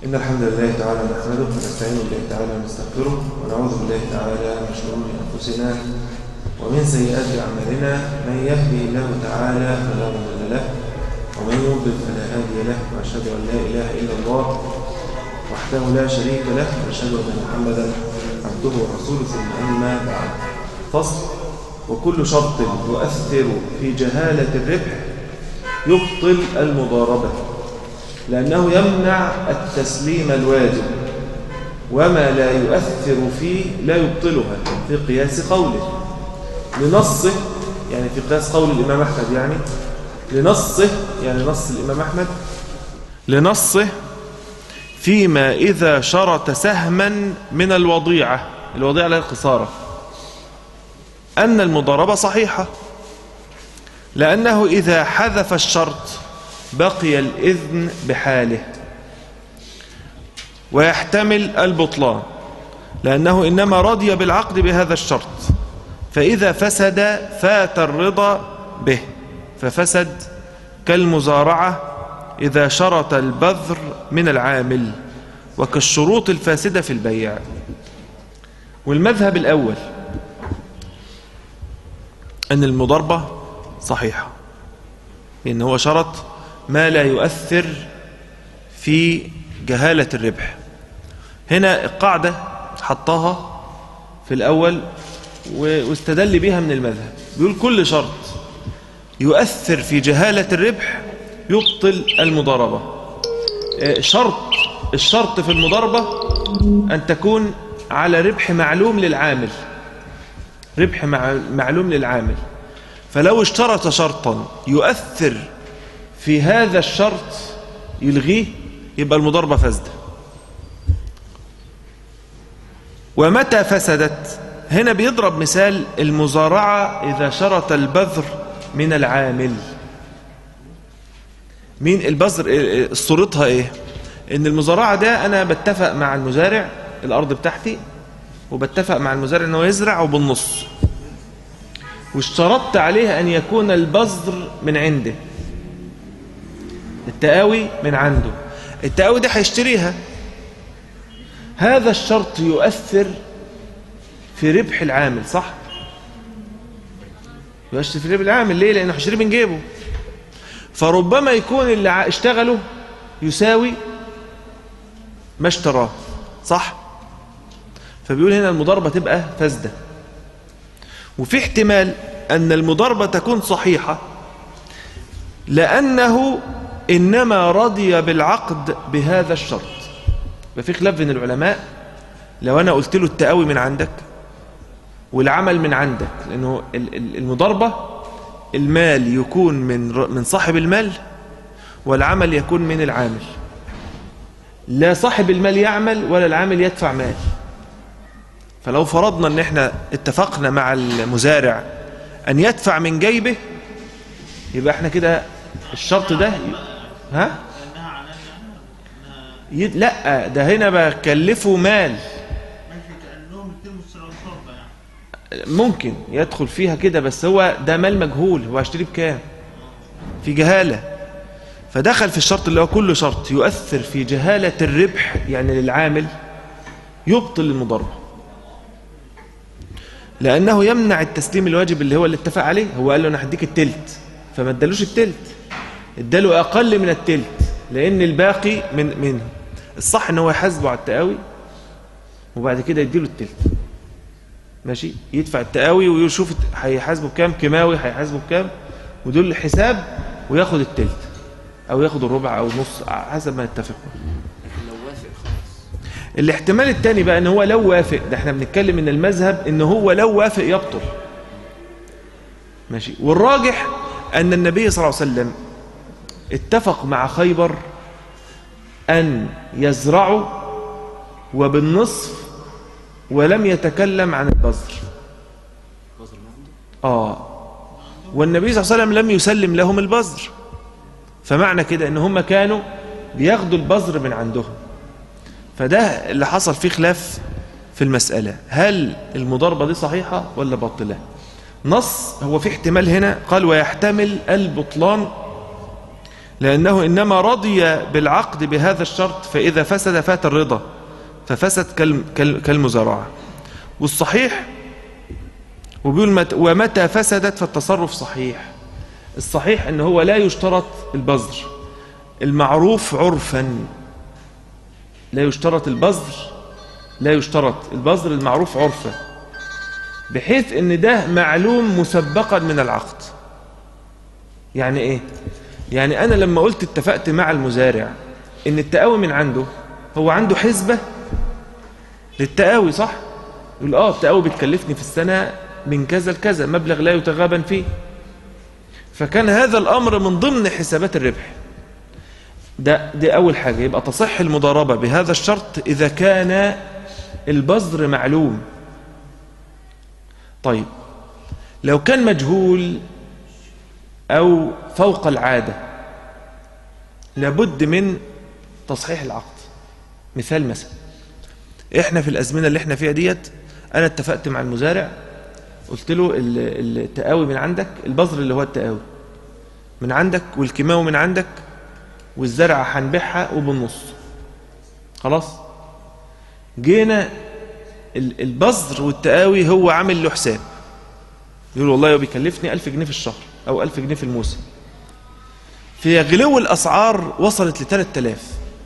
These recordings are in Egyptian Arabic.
إن الحمد لله تعالى نحمده ونستعين بالله تعالى ونستغفره ونعوذ بالله تعالى من شرور أنفسنا ومن سيئات أعمالنا من يهدي الله تعالى فلا مضل له ومن يضلل فلا هادي له وأشهد أن لا إله إلا الله وحده لا شريك له وأشهد أن محمدا عبده ورسوله ثم أما بعد فصل وكل شرط يؤثر في جهالة الربح يبطل المضاربة لأنه يمنع التسليم الواجب وما لا يؤثر فيه لا يبطلها في قياس قوله لنصه يعني في قياس قول الإمام أحمد يعني لنصه يعني نص الإمام أحمد لنصه فيما إذا شرط سهما من الوضيعة الوضيعة لا القصارى أن المضاربة صحيحة لأنه إذا حذف الشرط بقي الإذن بحاله ويحتمل البطلان لأنه إنما رضي بالعقد بهذا الشرط فإذا فسد فات الرضا به ففسد كالمزارعة إذا شرط البذر من العامل وكالشروط الفاسدة في البيع والمذهب الأول أن المضاربة صحيحة لأن هو شرط ما لا يؤثر في جهالة الربح هنا القاعدة حطها في الأول واستدل بها من المذهب بيقول كل شرط يؤثر في جهالة الربح يبطل المضاربة شرط الشرط في المضاربة أن تكون على ربح معلوم للعامل ربح معلوم للعامل فلو اشترط شرطا يؤثر في هذا الشرط يلغيه يبقى المضاربة فاسدة ومتى فسدت هنا بيضرب مثال المزارعة إذا شرط البذر من العامل مين البذر صورتها ايه ان المزارعة ده انا بتفق مع المزارع الارض بتاعتي وبتفق مع المزارع انه يزرع وبالنص واشترطت عليه ان يكون البذر من عنده التقاوي من عنده التقاوي دي هيشتريها هذا الشرط يؤثر في ربح العامل صح يؤثر في ربح العامل ليه لانه هيشتري من جيبه فربما يكون اللي اشتغله يساوي ما اشتراه صح فبيقول هنا المضاربة تبقى فاسدة وفي احتمال أن المضاربة تكون صحيحة لأنه إنما رضي بالعقد بهذا الشرط ففي خلاف بين العلماء لو أنا قلت له التقاوي من عندك والعمل من عندك لأنه المضاربة المال يكون من من صاحب المال والعمل يكون من العامل لا صاحب المال يعمل ولا العامل يدفع مال فلو فرضنا ان احنا اتفقنا مع المزارع ان يدفع من جيبه يبقى احنا كده الشرط ده ها يد... لا ده هنا بكلفه مال ممكن يدخل فيها كده بس هو ده مال مجهول هو هيشتريه بكام في جهالة فدخل في الشرط اللي هو كل شرط يؤثر في جهالة الربح يعني للعامل يبطل المضاربة لأنه يمنع التسليم الواجب اللي هو اللي اتفق عليه هو قال له أنا هديك التلت فما ادالوش التلت اداله أقل من التلت لأن الباقي من منه الصح ان هو يحاسبه على التقاوي وبعد كده يديله التلت ماشي يدفع التقاوي ويشوف هيحاسبه بكام كيماوي هيحاسبه بكام ودول الحساب وياخد التلت او ياخد الربع او نص حسب ما يتفقوا لو وافق خلاص الاحتمال الثاني بقى ان هو لو وافق ده احنا بنتكلم ان المذهب ان هو لو وافق يبطل ماشي والراجح ان النبي صلى الله عليه وسلم اتفق مع خيبر ان يزرعوا وبالنصف ولم يتكلم عن البذر بذر ما عنده اه والنبي صلى الله عليه وسلم لم يسلم لهم البذر فمعنى كده ان هم كانوا بياخدوا البذر من عندهم فده اللي حصل فيه خلاف في المسألة هل المضاربة دي صحيحة ولا باطلة نص هو في احتمال هنا قال ويحتمل البطلان لأنه إنما رضي بالعقد بهذا الشرط فإذا فسد فات الرضا ففسد كالم- كال- كالمزارعة والصحيح وبيقول مت ومتى فسدت فالتصرف صحيح الصحيح ان هو لا يشترط البذر المعروف عرفا لا يشترط البذر لا يشترط البذر المعروف عرفا بحيث ان ده معلوم مسبقا من العقد يعني ايه يعني انا لما قلت اتفقت مع المزارع ان التقاوي من عنده هو عنده حسبة للتقاوي صح يقول اه التقاوي بتكلفني في السنة من كذا لكذا مبلغ لا يتغابن فيه فكان هذا الامر من ضمن حسابات الربح ده دي اول حاجة يبقى تصح المضاربة بهذا الشرط اذا كان البذر معلوم طيب لو كان مجهول أو فوق العادة لابد من تصحيح العقد مثال مثلا احنا في الأزمنة اللي احنا فيها ديت أنا اتفقت مع المزارع قلت له ال- التقاوي من عندك البذر اللي هو التقاوي من عندك والكيماوي من عندك والزرعة هنبيعها وبالنص خلاص جينا ال- البذر والتقاوي هو عامل له حساب يقول والله هو بيكلفني 1000 جنيه في الشهر أو 1000 جنيه في الموسم في غلو الأسعار وصلت ل 3000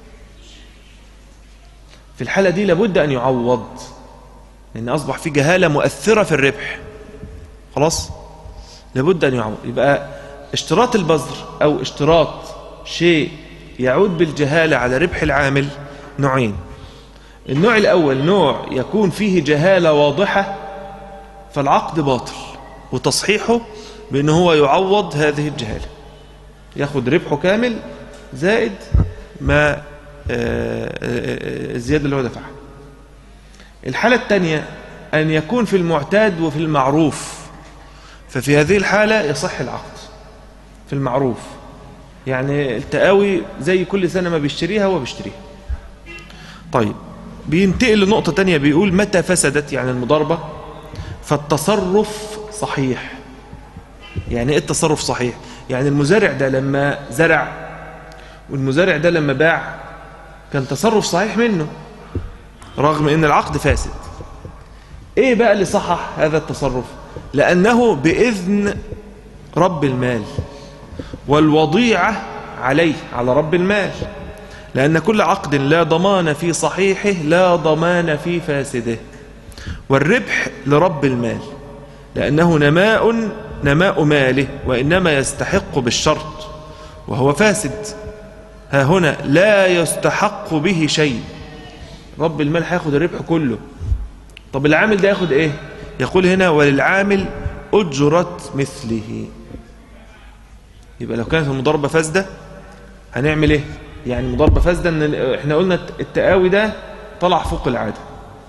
في الحالة دي لابد أن يعوض لأن أصبح في جهالة مؤثرة في الربح خلاص لابد أن يعوض يبقى اشتراط البذر أو اشتراط شيء يعود بالجهالة على ربح العامل نوعين النوع الأول نوع يكون فيه جهالة واضحة فالعقد باطل وتصحيحه بأنه هو يعوض هذه الجهالة ياخد ربحه كامل زائد ما آه، آه، الزيادة اللي هو دفعها الحالة الثانية أن يكون في المعتاد وفي المعروف ففي هذه الحالة يصح العقد في المعروف يعني التقاوي زي كل سنة ما بيشتريها هو بيشتريها طيب بينتقل لنقطة تانية بيقول متى فسدت يعني المضاربة فالتصرف صحيح يعني ايه التصرف صحيح يعني المزارع ده لما زرع والمزارع ده لما باع كان تصرف صحيح منه رغم ان العقد فاسد ايه بقى اللي صحح هذا التصرف لانه باذن رب المال والوضيعه عليه على رب المال لان كل عقد لا ضمان في صحيحه لا ضمان في فاسده والربح لرب المال لأنه نماء نماء ماله وإنما يستحق بالشرط وهو فاسد ها هنا لا يستحق به شيء رب المال هياخد الربح كله طب العامل ده ياخد ايه يقول هنا وللعامل أجرة مثله يبقى لو كانت المضاربة فاسدة هنعمل ايه يعني مضاربة فاسدة ان احنا قلنا التقاوي ده طلع فوق العادة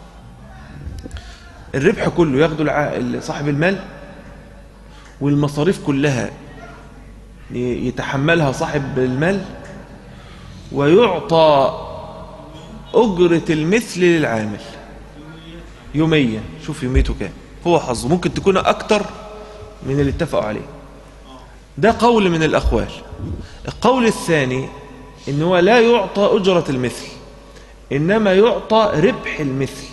الربح كله ياخده الع- صاحب المال والمصاريف كلها ي- يتحملها صاحب المال ويعطى أجرة المثل للعامل يوميا شوف يوميته كام هو حظه ممكن تكون أكتر من اللي اتفقوا عليه ده قول من الأقوال القول الثاني إن هو لا يعطى أجرة المثل إنما يعطى ربح المثل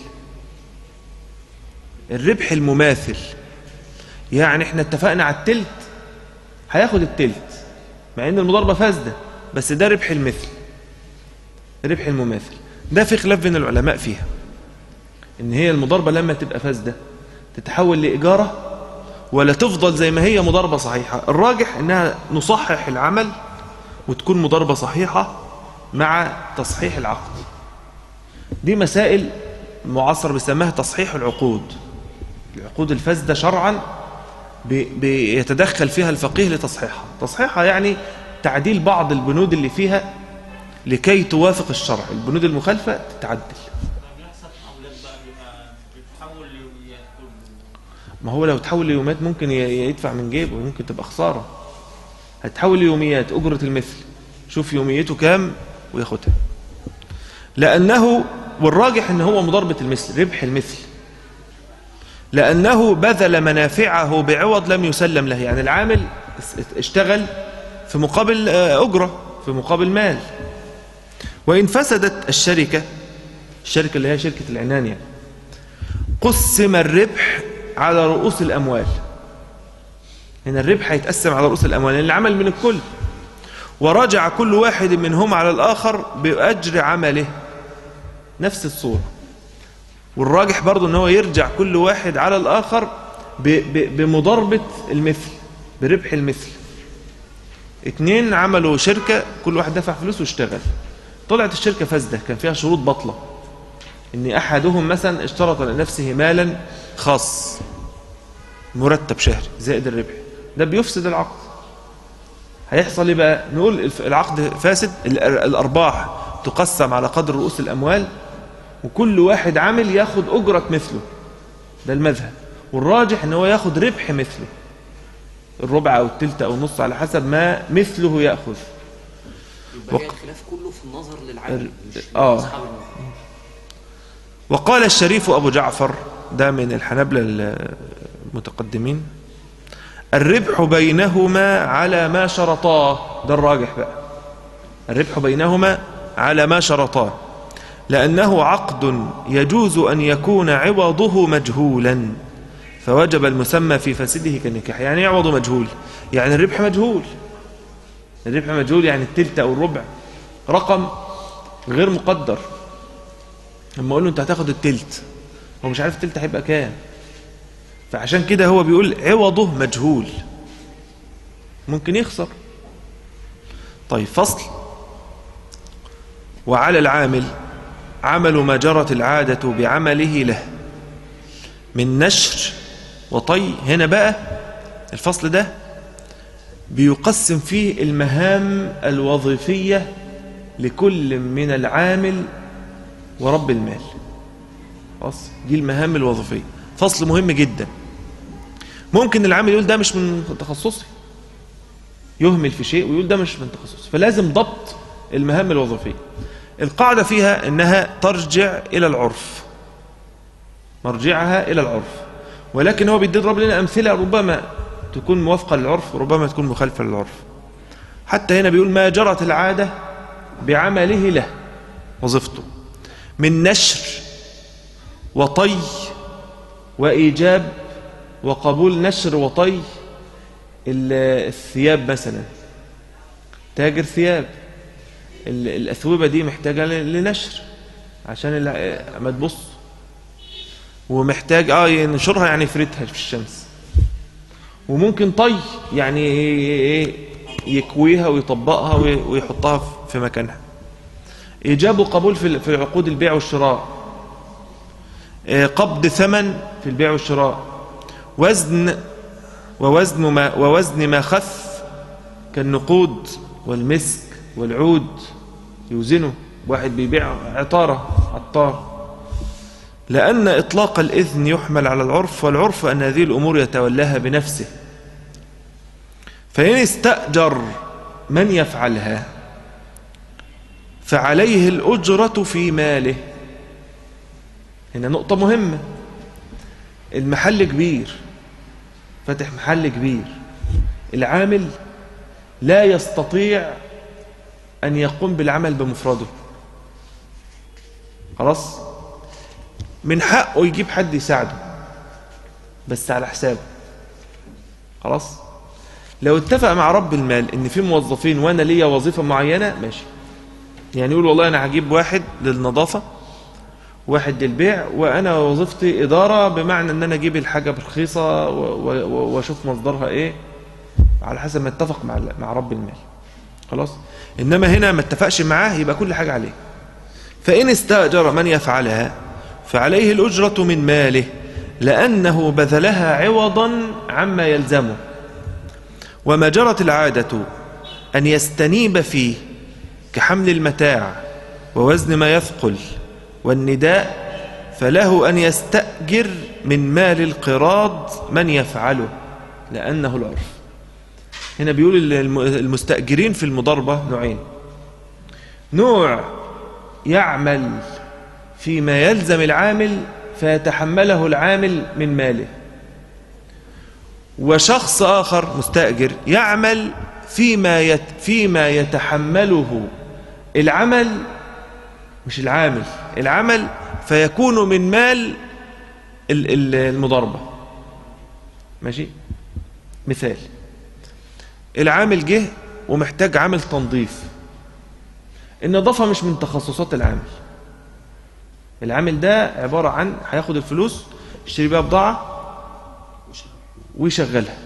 الربح المماثل يعني احنا اتفقنا على التلت هياخد التلت مع ان المضاربة فاسدة بس ده ربح المثل ربح المماثل ده في خلاف بين العلماء فيها ان هي المضاربة لما تبقى فاسدة تتحول لإجارة ولا تفضل زي ما هي مضاربة صحيحة الراجح انها نصحح العمل وتكون مضاربة صحيحة مع تصحيح العقد دي مسائل معاصر بيسميها تصحيح العقود العقود الفاسدة شرعا بي- بيتدخل فيها الفقيه لتصحيحها تصحيحها يعني تعديل بعض البنود اللي فيها لكي توافق الشرع البنود المخالفة تتعدل بيحصل تحولات بقى بيبقى بيتحول ليوميات كله ما هو لو تحول ليوميات ممكن ي- يدفع من جيبه ممكن تبقى خسارة هتحول ليوميات أجرة المثل شوف يوميته كام وياخدها لأنه والراجح أنه هو مضاربة المثل ربح المثل لأنه بذل منافعه بعوض لم يسلم له يعني العامل اس- اشتغل في مقابل آه، أجرة في مقابل مال وإن فسدت الشركة الشركة اللي هي شركة العنان يعني قسم الربح على رؤوس الأموال هنا الربح هيتقسم على رؤوس الأموال لأن العمل من الكل ورجع كل واحد منهم على الآخر بأجر عمله نفس الصورة والراجح برضو ان هو يرجع كل واحد على الآخر ب- ب- بمضاربة المثل بربح المثل اتنين عملوا شركة كل واحد دفع فلوس واشتغل طلعت الشركة فاسدة كان فيها شروط بطلة ان احدهم مثلا اشترط لنفسه مالا خاص مرتب شهري زائد الربح ده بيفسد العقد هيحصل ايه بقى نقول الف- العقد فاسد ال- الارباح تقسم على قدر رؤوس الاموال وكل واحد عامل ياخد اجره مثله ده المذهب والراجح ان هو ياخد ربح مثله الربع او التلت او النص على حسب ما مثله ياخذ يبقى هي وق- الخلاف كله في النظر للعامل مش آه. لأصحاب المال. وقال الشريف أبو جعفر ده من الحنبلة المتقدمين الربح بينهما على ما شرطاه ده الراجح بقى الربح بينهما على ما شرطاه لأنه عقد يجوز أن يكون عوضه مجهولا فوجب المسمى في فسده كالنكاح يعني إيه عوضه مجهول يعني الربح مجهول الربح مجهول يعني التلت أو الربع رقم غير مقدر لما اقول له انت هتاخد التلت هو مش عارف التلت هيبقى كام فعشان كده هو بيقول عوضه مجهول ممكن يخسر طيب فصل وعلى العامل عمل ما جرت العادة بعمله له من نشر وطي هنا بقى الفصل ده بيقسم فيه المهام الوظيفية لكل من العامل ورب المال خلاص دي المهام الوظيفيه فصل مهم جدا ممكن العامل يقول ده مش من تخصصي يهمل في شيء ويقول ده مش من تخصصي فلازم ضبط المهام الوظيفيه القاعده فيها انها ترجع الى العرف مرجعها الى العرف ولكن هو بيضرب لنا امثله ربما تكون موافقه للعرف وربما تكون مخالفه للعرف حتى هنا بيقول ما جرت العاده بعمله له وظيفته من نشر وطي وإيجاب وقبول نشر وطي ال- الثياب مثلا تاجر ثياب ال- الأثوبة دي محتاجة ل- لنشر عشان ال- ما تبص ومحتاج اه ينشرها يعني يفردها في الشمس وممكن طي يعني ايه يكويها ويطبقها وي- ويحطها في مكانها إيجاب وقبول في في عقود البيع والشراء آه، قبض ثمن في البيع والشراء وزن ووزن ما ووزن ما خف كالنقود والمسك والعود يوزنه واحد بيبيع عطارة عطار لأن إطلاق الإذن يحمل على العرف والعرف أن هذه الأمور يتولاها بنفسه فإن استأجر من يفعلها فعليه الأجرة في ماله هنا نقطة مهمة المحل كبير فتح محل كبير العامل لا يستطيع أن يقوم بالعمل بمفرده خلاص من حقه يجيب حد يساعده بس على حسابه خلاص لو اتفق مع رب المال ان في موظفين وانا ليا وظيفه معينه ماشي يعني يقول والله انا هجيب واحد للنظافه واحد للبيع وانا وظيفتي اداره بمعنى ان انا اجيب الحاجه برخيصه و- و- واشوف مصدرها ايه على حسب ما اتفق مع مع رب المال خلاص انما هنا ما اتفقش معاه يبقى كل حاجه عليه فان استاجر من يفعلها فعليه الاجره من ماله لانه بذلها عوضا عما يلزمه وما جرت العاده ان يستنيب فيه كحمل المتاع ووزن ما يثقل والنداء فله أن يستأجر من مال القراض من يفعله لأنه العرف هنا بيقول الم- المستأجرين في المضاربة نوعين نوع يعمل فيما يلزم العامل فيتحمله العامل من ماله وشخص آخر مستأجر يعمل فيما يت فيما يتحمله العمل مش العامل العمل فيكون من مال ال- ال- المضاربة ماشي مثال العامل جه ومحتاج عامل تنظيف النظافة مش من تخصصات العامل العامل ده عبارة عن هياخد الفلوس يشتري بيها بضاعة ويشغلها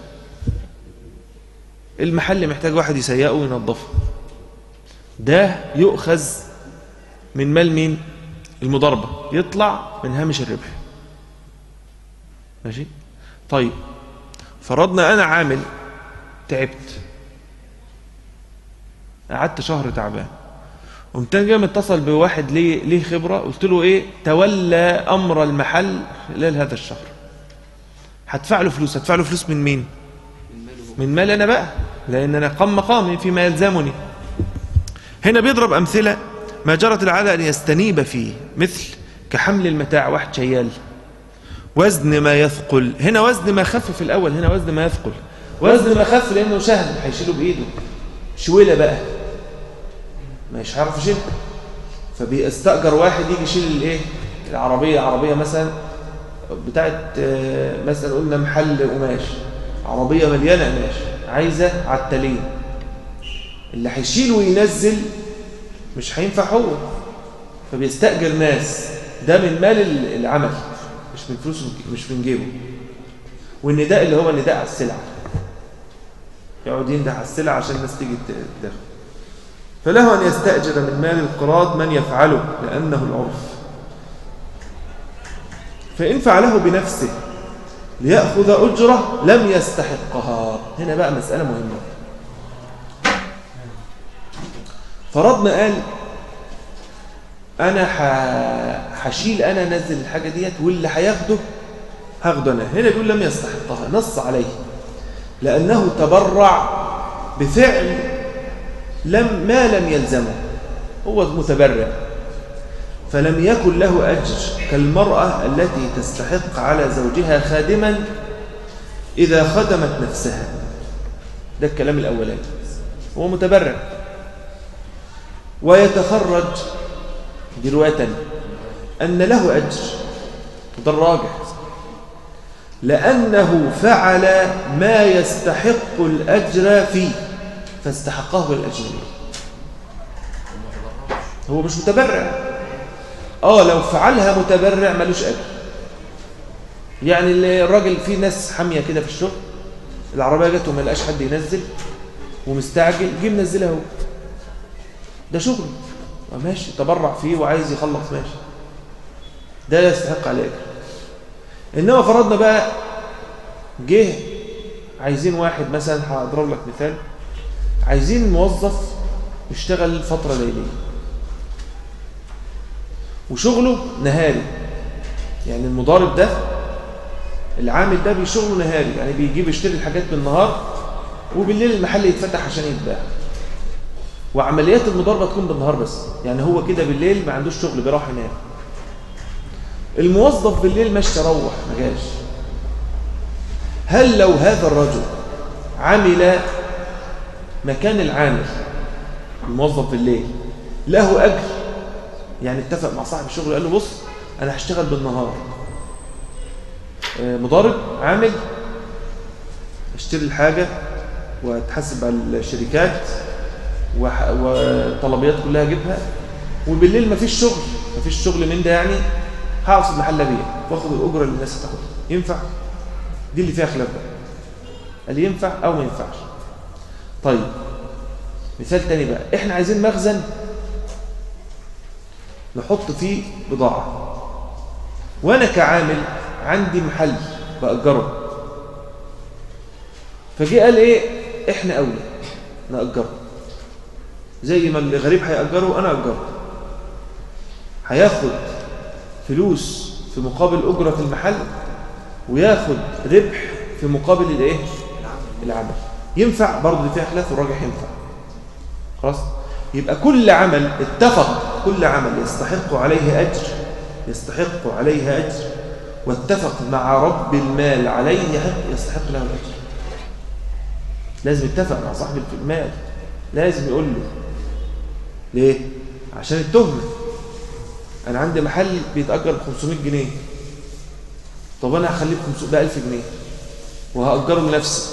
المحل محتاج واحد يسيقه وينظفه ده يؤخذ من مال مين المضاربة يطلع من هامش الربح ماشي طيب فرضنا أنا عامل تعبت قعدت شهر تعبان قمت أنا جاي متصل بواحد ليه ليه خبرة قلت له ايه تولى أمر المحل خلال هذا الشهر هدفع له فلوس هدفع له فلوس من مين من ماله هو من مال أنا بقى لأن أنا قام مقامي فيما يلزمني هنا بيضرب أمثلة ما جرت العادة أن يستنيب فيه مثل كحمل المتاع واحد شيال وزن ما يثقل هنا وزن ما خف في الأول هنا وزن ما يثقل وزن ما خف لأنه شهد هيشيله بإيده شويلة بقى مش هيعرف يشيلها فبيستأجر واحد يجي يشيل الايه العربية عربية مثلا بتاعت آه، مثلا قلنا محل قماش عربية مليانة قماش عايزة عتالين اللي هيشيل وينزل مش هينفع هو فبيستأجر ناس ده من مال ال- العمل مش من فلوسه مش من جيبه والنداء اللي هو نداء على السلعة يقعد ينده على السلعة عشان الناس تيجي تدخل فله أن يستأجر من مال القراض من يفعله لأنه العرف فإن فعله بنفسه ليأخذ أجرة لم يستحقها هنا بقى مسألة مهمة فرضنا قال أنا ح- هشيل أنا نزل الحاجة ديت واللي هياخده هاخده أنا هنا بيقول لم يستحقها نص عليه لأنه تبرع بفعل لم ما لم يلزمه هو متبرع فلم يكن له أجر كالمرأة التي تستحق على زوجها خادما إذا خدمت نفسها ده الكلام الأولاني هو متبرع ويتخرج دي رواية تانية أن له أجر وده الراجح لأنه فعل ما يستحق الأجر فيه فاستحقه الأجرين هو مش متبرع اه لو فعلها متبرع ملوش أجر يعني اللي الراجل فيه ناس حامية كده في الشغل العربية جت وما لقاش حد ينزل ومستعجل جه منزلها هو ده شغله ماشي تبرع فيه وعايز يخلص ماشي ده يستحق عليه أجر إنما فرضنا بقى جه عايزين واحد مثلا هضرب لك مثال عايزين موظف يشتغل فترة ليلية وشغله نهاري يعني المضارب ده العامل ده بيشغله نهاري يعني بيجيب يشتري الحاجات بالنهار وبالليل المحل يتفتح عشان يتباع وعمليات المضاربة تكون بالنهار بس يعني هو كده بالليل ما عندوش شغل بيروح ينام الموظف بالليل مش تروح ما جاش هل لو هذا الرجل عمل مكان العامل الموظف بالليل له أجر يعني اتفق مع صاحب الشغل قال له بص أنا هشتغل بالنهار آه، مضارب عامل اشتري الحاجة وتحسب على الشركات وح- والطلبيات كلها اجيبها وبالليل مفيش شغل مفيش شغل من ده يعني هقعد في المحل ابيع واخد الاجره اللي الناس هتاخدها ينفع دي اللي فيها خلاف بقى قال ينفع او ما ينفعش طيب مثال تاني بقى احنا عايزين مخزن نحط فيه بضاعه وانا كعامل عندي محل باجره فجي قال ايه احنا اولى ناجره زي ما الغريب هيأجره أنا أجره هياخد فلوس في مقابل أجرة المحل وياخد ربح في مقابل الايه العمل ينفع برضه دي فيها خلاف والراجح ينفع خلاص يبقى كل عمل اتفق كل عمل يستحق عليه أجر يستحق عليه أجر واتفق مع رب المال عليه حق يستحق له الأجر لازم يتفق مع صاحب المال لازم يقول له ليه عشان التهمه انا عندي محل بيتاجر ب 500 جنيه طب انا هخليه ب 1000 جنيه وهاجره لنفسي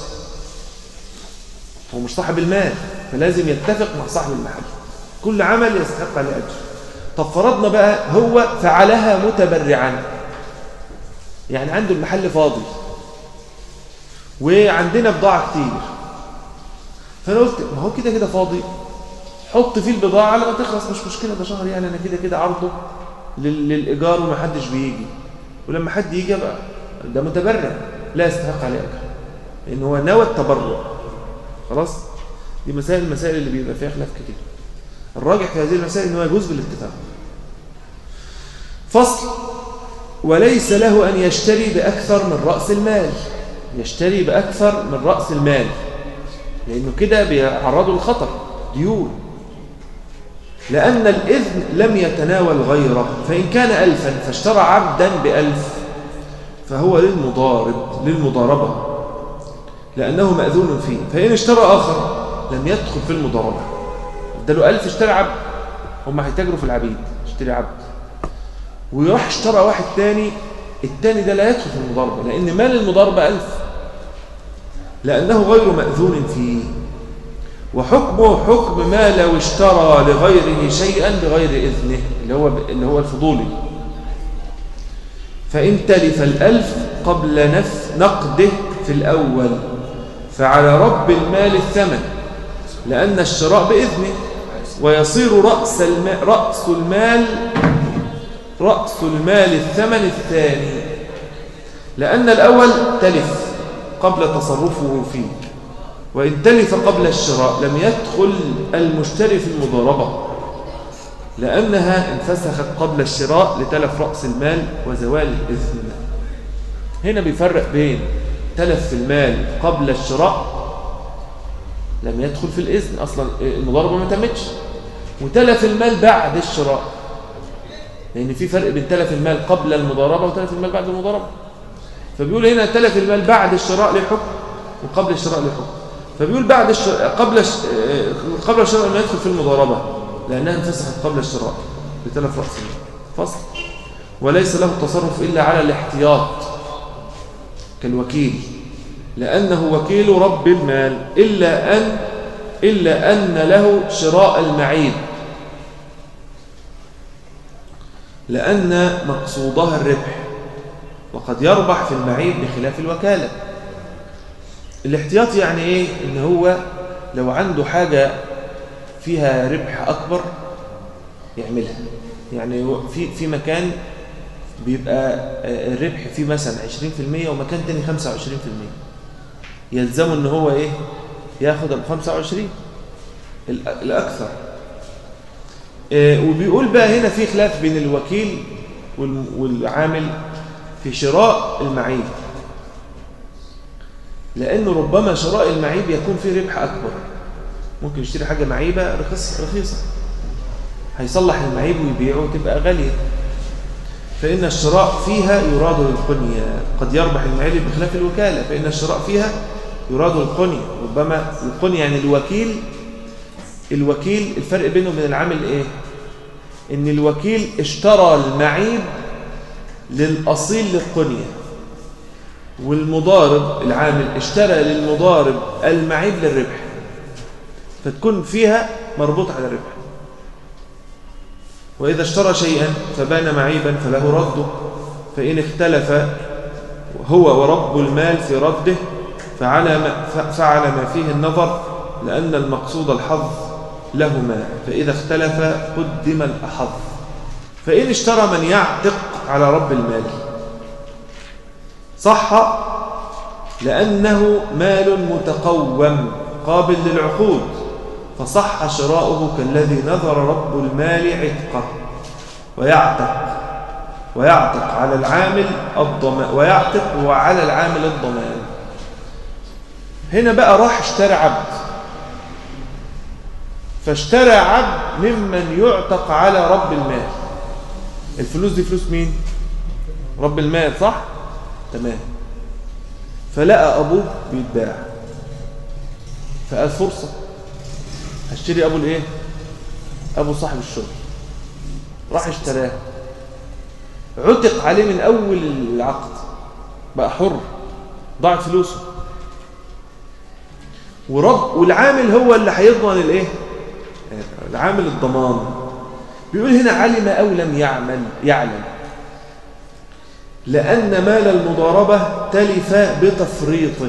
هو مش صاحب المال فلازم يتفق مع صاحب المحل كل عمل يستحق عليه اجر طب فرضنا بقى هو فعلها متبرعا يعني عنده المحل فاضي وعندنا بضاعة كتير فأنا قلت ما هو كده كده فاضي حط فيه البضاعة لما تخلص مش مشكلة ده شهر يعني أنا كده كده عرضه لل- للإيجار ومحدش بيجي ولما حد يجي بقى ده متبرع لا يستحق عليه أجر لأن هو نوى التبرع خلاص دي مسائل المسائل اللي بيبقى فيها خلاف كتير الراجح في هذه المسائل أنه يجوز بالاتفاق فصل وليس له أن يشتري بأكثر من رأس المال يشتري بأكثر من رأس المال لأنه كده بيعرضه للخطر ديون لأن الإذن لم يتناول غيره فإن كان ألفا فاشترى عبدا بألف فهو للمضارب للمضاربة لأنه مأذون فيه فإن اشترى آخر لم يدخل في المضاربة اداله ألف اشترى عبد هم هيتاجروا في العبيد اشتري عبد ويروح اشترى واحد تاني التاني ده لا يدخل في المضاربة لأن مال المضاربة ألف لأنه غير مأذون فيه وحكمه حكم ما لو اشترى لغيره شيئا بغير إذنه اللي هو, اللي هو الفضولي فإن تلف الألف قبل نف نقده في الأول فعلى رب المال الثمن لأن الشراء بإذنه ويصير رأس المال, رأس المال رأس المال الثمن الثاني لأن الأول تلف قبل تصرفه فيه وإن تلف قبل الشراء لم يدخل المشتري في المضاربة لأنها انفسخت قبل الشراء لتلف رأس المال وزوال الإذن هنا بيفرق بين تلف المال قبل الشراء لم يدخل في الإذن أصلا المضاربة ما تمتش وتلف المال بعد الشراء لأن في فرق بين تلف المال قبل المضاربة وتلف المال بعد المضاربة فبيقول هنا تلف المال بعد الشراء له حكم وقبل الشراء له حكم فبيقول بعد الشراء قبل الش... قبل الشراء لم يدخل في المضاربة لأنها انفسخت قبل الشراء لتلف رأس المال فصل وليس له التصرف إلا على الاحتياط كالوكيل لأنه وكيل رب المال إلا أن إلا أن له شراء المعيب لأن مقصودها الربح وقد يربح في المعيب بخلاف الوكالة الاحتياط يعني إيه؟ إن هو لو عنده حاجة فيها ربح أكبر يعملها يعني في في مكان بيبقى الربح فيه مثلا 20% ومكان تاني 25% يلزمه ان هو ايه ياخد ال 25 الاكثر وبيقول بقى هنا في خلاف بين الوكيل والعامل في شراء المعيب لانه ربما شراء المعيب يكون فيه ربح اكبر ممكن يشتري حاجه معيبه رخيصه رخيصه هيصلح المعيب ويبيعه وتبقى غاليه فإن الشراء فيها يراد للقنية قد يربح المعيب بخلاف الوكالة فإن الشراء فيها يراد القنية ربما القنية يعني الوكيل الوكيل الفرق بينه وبين العامل إيه إن الوكيل اشترى المعيب للأصيل للقنية والمضارب العامل اشترى للمضارب المعيب للربح فتكون فيها مربوط على الربح وإذا اشترى شيئا فبان معيبا فله رده فإن اختلف هو ورب المال في رده فعلى ما, فعل ما فيه النظر لأن المقصود الحظ لهما فإذا اختلف قدم الأحظ فإن اشترى من يعتق على رب المال صح لأنه مال متقوم قابل للعقود فصح شراؤه كالذي نذر رب المال عتقه ويعتق ويعتق على العامل الضمان ويعتق وعلى العامل الضمان هنا بقى راح اشترى عبد فاشترى عبد ممن يعتق على رب المال الفلوس دي فلوس مين رب المال صح تمام فلقى ابوه بيتباع فقال فرصة هشتري أبو الإيه أبو صاحب الشغل راح اشتراه عتق عليه من أول العقد بقى حر ضاعت فلوسه ورب والعامل هو اللي هيضمن الايه العامل الضمان بيقول هنا علم او لم يعمل يعلم لان مال المضاربه تلف بتفريطه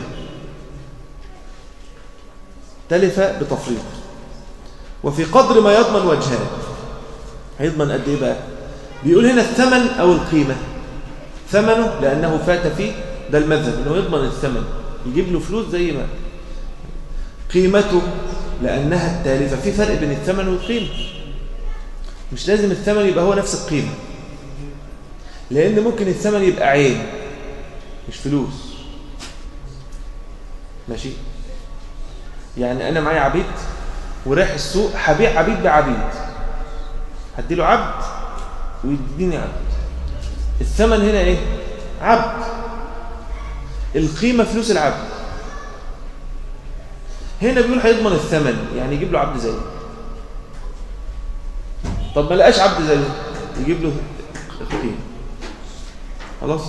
تلف بتفريطه وفي قدر ما يضمن وجهان هيضمن قد ايه بقى بيقول هنا الثمن او القيمه ثمنه لانه فات فيه ده المذهب انه يضمن الثمن يجيب له فلوس زي ما قيمته لأنها التالفة في فرق بين الثمن والقيمة مش لازم الثمن يبقى هو نفس القيمة لأن ممكن الثمن يبقى عين مش فلوس ماشي يعني أنا معايا عبيد ورايح السوق هبيع عبيد بعبيد هديله عبد ويديني عبد الثمن هنا ايه عبد القيمة فلوس العبد هنا بيقول هيضمن الثمن يعني يجيب له عبد زيه طب ما لقاش عبد زيه يجيب له قيمة خلاص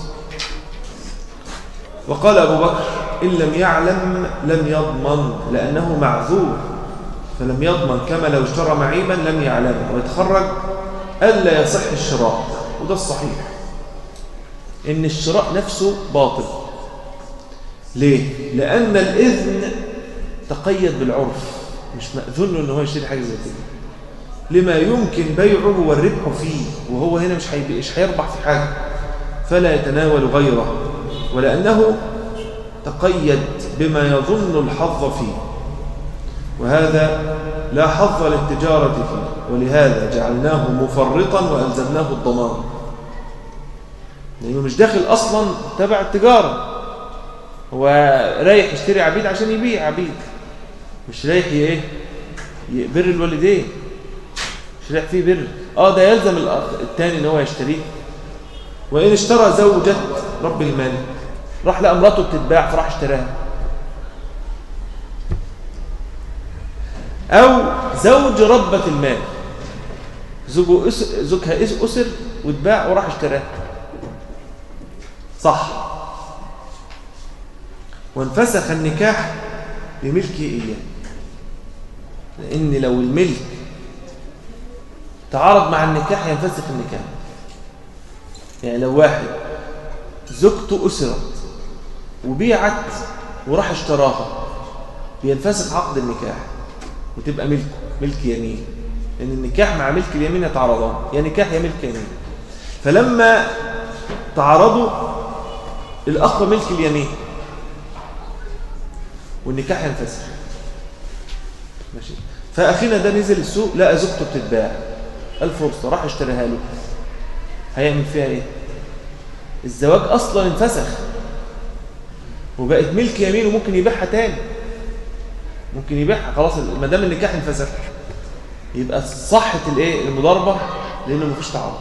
وقال أبو بكر إن لم يعلم لم يضمن لأنه معذور فلم يضمن كما لو اشترى معيبا لم يعلمه ويتخرج ألا يصح الشراء وده الصحيح إن الشراء نفسه باطل ليه؟ لأن الإذن تقيد بالعرف مش مأذون له ان هو يشتري حاجه زي كده لما يمكن بيعه والربح فيه وهو هنا مش مش هيربح في حاجه فلا يتناول غيره ولانه تقيد بما يظن الحظ فيه وهذا لا حظ للتجاره فيه ولهذا جعلناه مفرطا والزمناه الضمان لانه مش داخل اصلا تبع التجاره هو رايح يشتري عبيد عشان يبيع عبيد مش رايح ايه بر الوالدين مش رايح فيه بر اه ده يلزم الأخ الثاني ان هو يشتريه وان اشترى زوجة رب المال راح لقى مراته بتتباع فراح اشتراها او زوج ربة المال زوجه أس... زوجها اسر واتباع وراح اشتراها صح وانفسخ النكاح بملكه إياه لأن لو الملك تعارض مع النكاح ينفسخ النكاح يعني لو واحد زوجته أسرت وبيعت وراح اشتراها بينفسخ عقد النكاح وتبقى ملك ملك يمين لأن النكاح مع ملك اليمين يتعارضان يا نكاح يا ملك يمين فلما تعارضوا الأقوى ملك اليمين والنكاح ينفسخ ماشي فاخينا ده نزل السوق لقى زوجته بتتباع الفرصه راح اشتريها له هيعمل فيها ايه الزواج اصلا انفسخ وبقت ملك يمين وممكن يبيعها تاني ممكن يبيعها خلاص ما دام النكاح انفسخ يبقى صحه الايه المضاربه لانه مفيش تعارض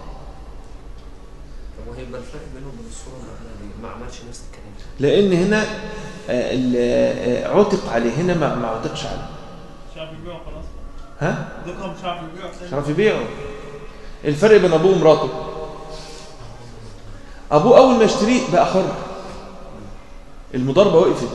طب وهيبقى الفرق بينهم وبين الصوره الاولانيه ما عملش نفس الكلام لان هنا آه، ال- آه، عتق عليه هنا ما ما عتقش عليه مش عارف يبيعه خلاص ها ذكر مش عارف يبيعه مش عارف يبيعه الفرق بين ابوه ومراته ابوه اول ما يشتريه بقى حر المضاربه وقفت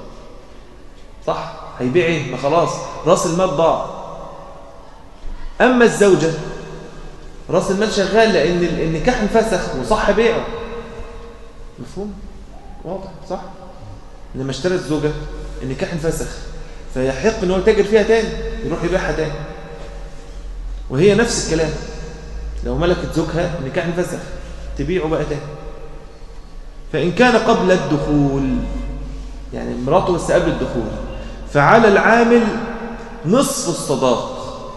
صح هيبيع ايه ما خلاص راس المال ضاع اما الزوجه راس المال شغال لان ال- النكاح انفسخ وصح بيعه مفهوم واضح صح لما اشترى الزوجه النكاح انفسخ فيحق ان هو يتاجر فيها تاني يروح يبيعها تاني وهي نفس الكلام لو ملكت زوجها النكاح انفسخ تبيعه بقى تاني فإن كان قبل الدخول يعني مراته بس قبل الدخول فعلى العامل نصف الصداق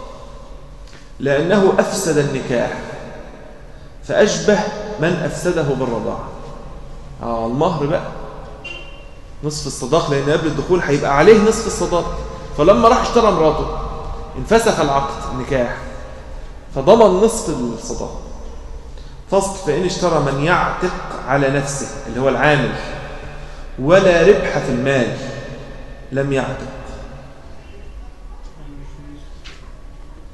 لأنه أفسد النكاح فأشبه من أفسده بالرضاعة آه المهر بقى نصف الصداق لأن قبل الدخول هيبقى عليه نصف الصداق فلما راح اشترى مراته انفسخ العقد النكاح فضمن نصف الصداق فصل فإن اشترى من يعتق على نفسه اللي هو العامل ولا ربح في المال لم يعتق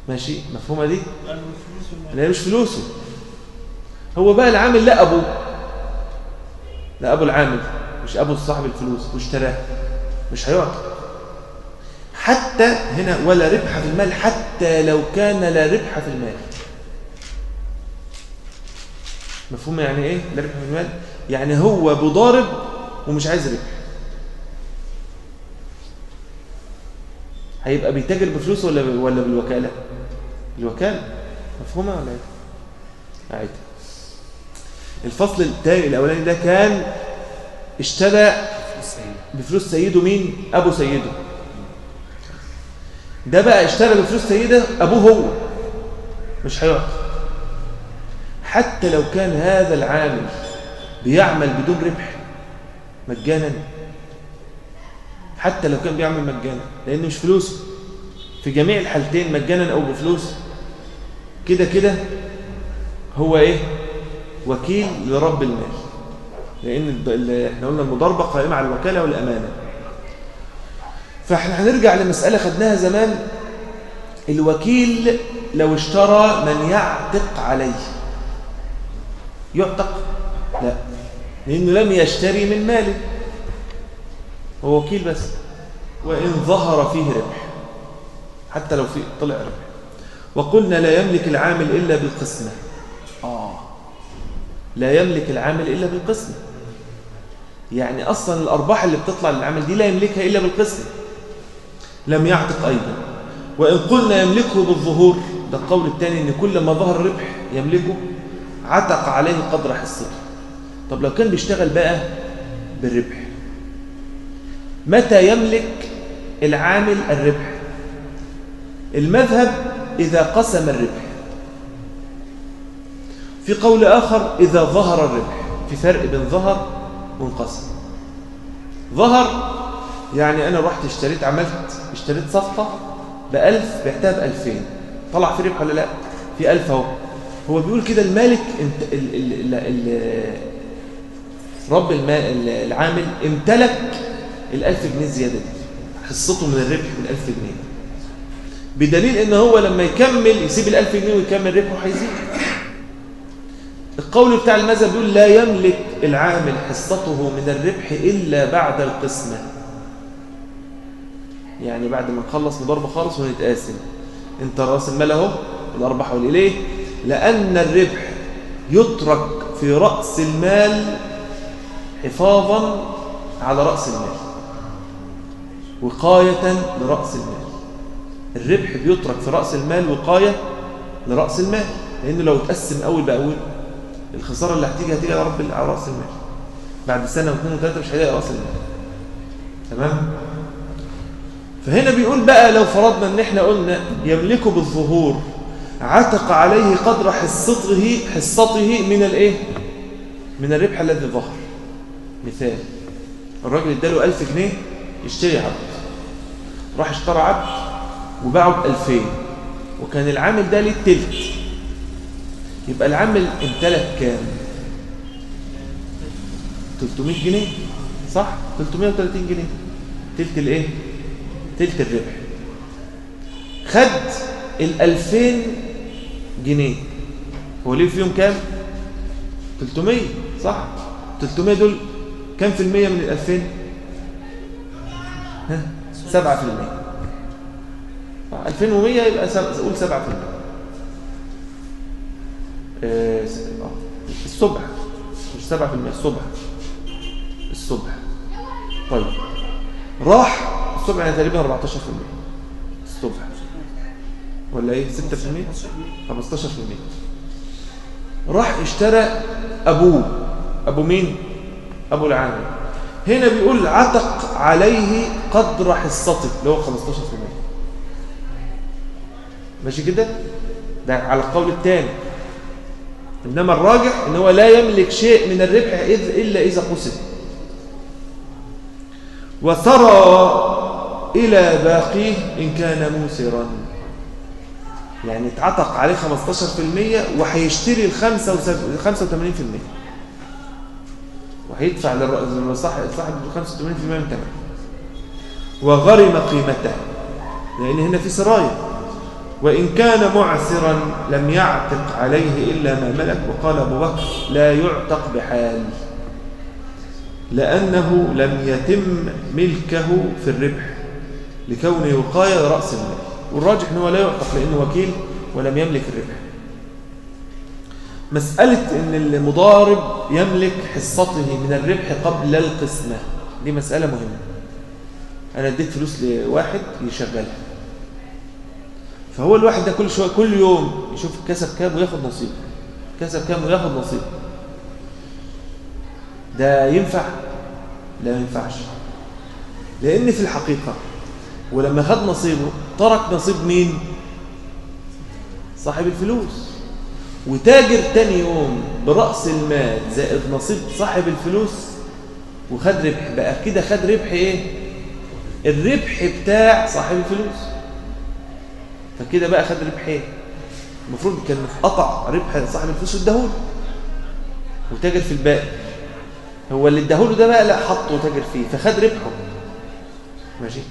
ماشي مفهومة دي لأنه الفلوس والمال. اللي هي مش فلوسه هو بقى العامل لا أبوه لا أبو العامل مش أبو صاحب الفلوس واشتراه مش هيعطي حتى هنا ولا ربح في المال حتى لو كان لا ربح في المال مفهوم يعني ايه لا ربح في المال يعني هو بضارب ومش عايز ربح هيبقى بيتاجر بفلوس ولا ولا بالوكاله الوكاله مفهومه ولا ايه عادي الفصل التاني الاولاني ده كان اشترى السيد بفلوس سيده مين ابو سيده ده بقى اشترى بفلوس سيده ابوه هو مش هيعطي حتى لو كان هذا العامل بيعمل بدون ربح مجانا حتى لو كان بيعمل مجانا لانه مش فلوسه في جميع الحالتين مجانا او بفلوس كده كده هو ايه وكيل لرب المال لان الد- ال- احنا قلنا المضاربه قائمه على الوكاله والامانه فاحنا هنرجع لمساله خدناها زمان الوكيل لو اشترى من يعتق عليه يعتق لا لانه لم يشتري من ماله هو وكيل بس وان ظهر فيه ربح حتى لو في طلع ربح وقلنا لا يملك العامل الا بالقسمه اه لا يملك العامل الا بالقسمه يعني اصلا الارباح اللي بتطلع للعامل دي لا يملكها الا بالقسمه لم يعتق ايضا وان قلنا يملكه بالظهور ده القول الثاني ان كل ما ظهر ربح يملكه عتق عليه قدر حصته طب لو كان بيشتغل بقى بالربح متى يملك العامل الربح المذهب إذا قسم الربح في قول آخر إذا ظهر الربح في فرق بين ظهر وانقسم ظهر يعني أنا رحت اشتريت عملت اشتريت صفقة بألف بعتها بألفين طلع في ربح ولا لا في ألف اهو هو بيقول كده المالك انت ال ال ال ال رب المال العامل امتلك الألف جنيه زيادة دي حصته من الربح من الألف جنيه بدليل ان هو لما يكمل يسيب الألف جنيه ويكمل ربحه هيزيد القول بتاع المذهب بيقول لا يملك العامل حصته من الربح إلا بعد القسمة يعني بعد ما نخلص مضاربة خالص ونتقاسم انت راس المال اهو الأرباح والإليه لأن الربح يترك في رأس المال حفاظا على رأس المال وقاية لرأس المال الربح بيترك في رأس المال وقاية لرأس المال لأنه لو اتقسم أول بأول الخسارة اللي هتيجي هتيجي على رب على رأس المال بعد سنة واثنين وثلاثة مش هيلاقي رأس المال تمام فهنا بيقول بقى لو فرضنا ان احنا قلنا يملكه بالظهور عتق عليه قدر حصته حصته من الايه من الربح الذي ظهر مثال الراجل اداله 1000 جنيه يشتري عبد راح اشترى عبد وباعه ب 2000 وكان العامل ده ليه التلت يبقى العامل امتلك كام 300 جنيه صح 330 جنيه تلت الايه تلت الربح خد ال 2000 جنيه هو ليه فيهم كام 300 صح 300 دول كام في المية من ال 2000 ها 7 في المية 2100 يبقى سب- قول 7 في المية آه، س- آه، الصبح مش 7 في المية الصبح الصبح طيب راح الصبح يعني تقريبا 14 في المية الصبح ولا ايه 6 في المية 15 في المية راح اشترى ابوه ابو مين ابو العامل هنا بيقول عتق عليه قدر حصته اللي هو 15% ماشي كده ده على القول الثاني انما الراجح ان هو لا يملك شيء من الربح إذ الا اذا قسم وثرى الى باقيه ان كان موسرا يعني اتعتق عليه 15% وهيشتري ال 85% وهيدفع للر- لصاحب صاحب 85% من ثمنه وغرم قيمته لان هنا في سرايا وإن كان معسرا لم يعتق عليه إلا ما ملك وقال أبو بكر لا يعتق بحال لأنه لم يتم ملكه في الربح لكونه يقايد رأس المال والراجح أنه لا يعتق لأنه وكيل ولم يملك الربح مسألة أن المضارب يملك حصته من الربح قبل القسمة دي مسألة مهمة أنا اديت فلوس لواحد يشغلها فهو الواحد ده كل شوية كل يوم يشوف كسب كام وياخد نصيبه كسب كام وياخد نصيبه ده ينفع لا ما ينفعش لأن في الحقيقة ولما خد نصيبه ترك نصيب مين صاحب الفلوس وتاجر تاني يوم برأس المال زائد نصيب صاحب الفلوس وخد ربح بقى كده خد ربح ايه الربح بتاع صاحب الفلوس فكده بقى خد ربح ايه المفروض كان قطع ربح صاحب الفلوس واداهوله وتاجر في الباقي هو اللي اداهوله ده بقى لا حطه وتاجر فيه فخد ربحه ماشي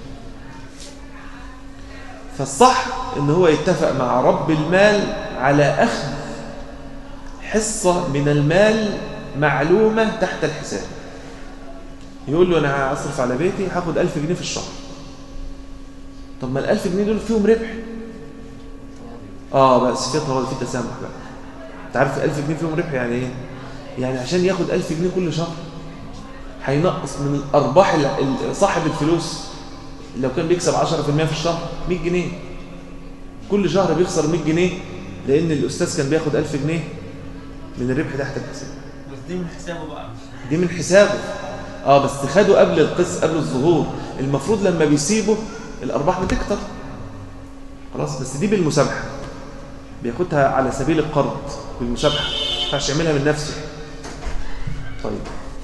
فالصح ان هو يتفق مع رب المال على اخذ حصة من المال معلومة تحت الحساب يقول له انا هصرف على بيتي هاخد ألف جنيه في الشهر طب ما الألف جنيه دول فيهم ربح اه بس في تراضي في تسامح بقى انت عارف الألف جنيه فيهم ربح يعني ايه يعني عشان ياخد ألف جنيه كل شهر هينقص من الأرباح صاحب الفلوس لو كان بيكسب 10% في الشهر 100 جنيه كل شهر بيخسر 100 جنيه لأن الأستاذ كان بياخد 1000 جنيه من الربح تحت الحساب بس دي من حسابه بقى دي من حسابه اه بس خده قبل القس قبل الظهور المفروض لما بيسيبه الأرباح بتكتر خلاص بس دي بالمسامحة بياخدها على سبيل القرض بالمسامحة ما ينفعش يعملها من نفسه طيب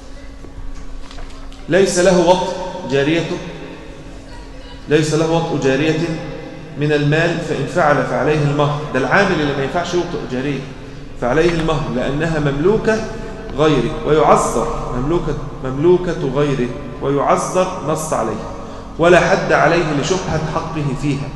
ليس له وطء جاريته ليس له وطء جارية من المال فإن فعل فعليه المهر ده العامل اللي ما ينفعش يوطئ جارية فعليه المهر لأنها مملوكة غيره ويعذر مملوكة, مملوكة غيره ويعذر نص عليه ولا حد عليه لشبهة حقه فيها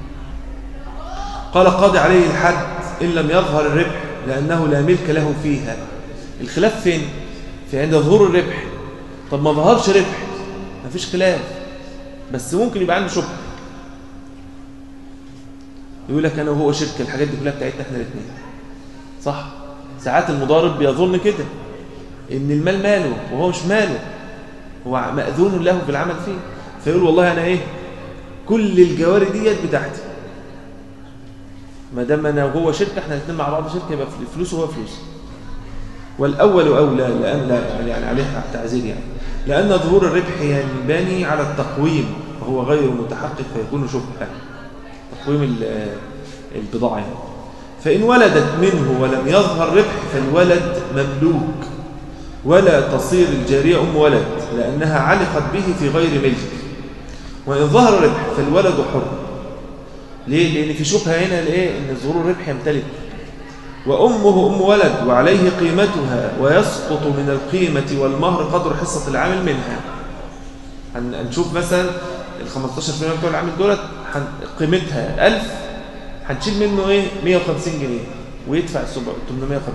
قال قاضي عليه الحد إن لم يظهر الربح لأنه لا ملك له فيها الخلاف فين؟ في عند ظهور الربح طب ما ظهرش ربح ما فيش خلاف بس ممكن يبقى عنده شبهه يقول لك انا وهو شركه الحاجات دي كلها بتاعتنا احنا الاثنين صح ساعات المضارب بيظن كده ان المال ماله وهو مش ماله هو ماذون له في العمل فيه فيقول والله انا ايه كل الجواري ديت بتاعتي ما دام انا وهو شركه احنا الاثنين مع بعض شركه يبقى فلوسه هو فلوسي والاول اولى لان لا يعني عليه تعزير يعني لان ظهور الربح ينبني على التقويم وهو غير متحقق فيكون شبهه تقويم البضاعة يعني. فإن ولدت منه ولم يظهر ربح فالولد مملوك ولا تصير الجارية أم ولد لأنها علقت به في غير ملك وإن ظهر ربح فالولد حر ليه؟ لأن في شبهة هنا لإيه؟ إن ظهور الربح يمتلك وأمه أم ولد وعليه قيمتها ويسقط من القيمة والمهر قدر حصة العامل منها هنشوف مثلا ال 15% بتوع العامل دولت قيمتها 1000 هنشيل منه ايه 150 جنيه ويدفع 850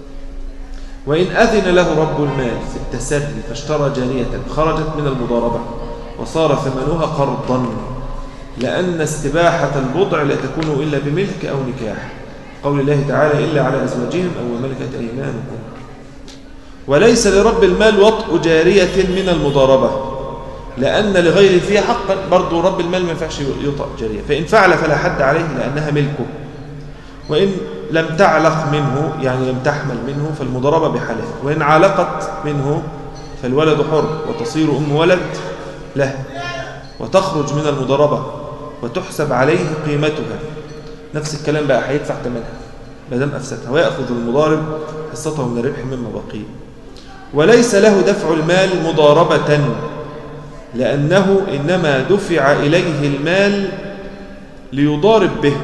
وإن أذن له رب المال في التسري فاشترى جارية خرجت من المضاربة وصار ثمنها قرضا لأن استباحة البضع لا تكون إلا بملك أو نكاح قول الله تعالى إلا على أزواجهم أو ملكة أيمانكم وليس لرب المال وطء جارية من المضاربة لأن لغير فيها حقا برضو رب المال ما ينفعش يطأ جارية فإن فعل فلا حد عليه لأنها ملكه وإن لم تعلق منه يعني لم تحمل منه فالمضاربة بحلال وإن علقت منه فالولد حر وتصير أم ولد له وتخرج من المضاربة وتحسب عليه قيمتها نفس الكلام بقى هيدفع ثمنها ما دام أفسدها ويأخذ المضارب حصته من الربح مما بقي وليس له دفع المال مضاربة لأنه إنما دفع إليه المال ليضارب به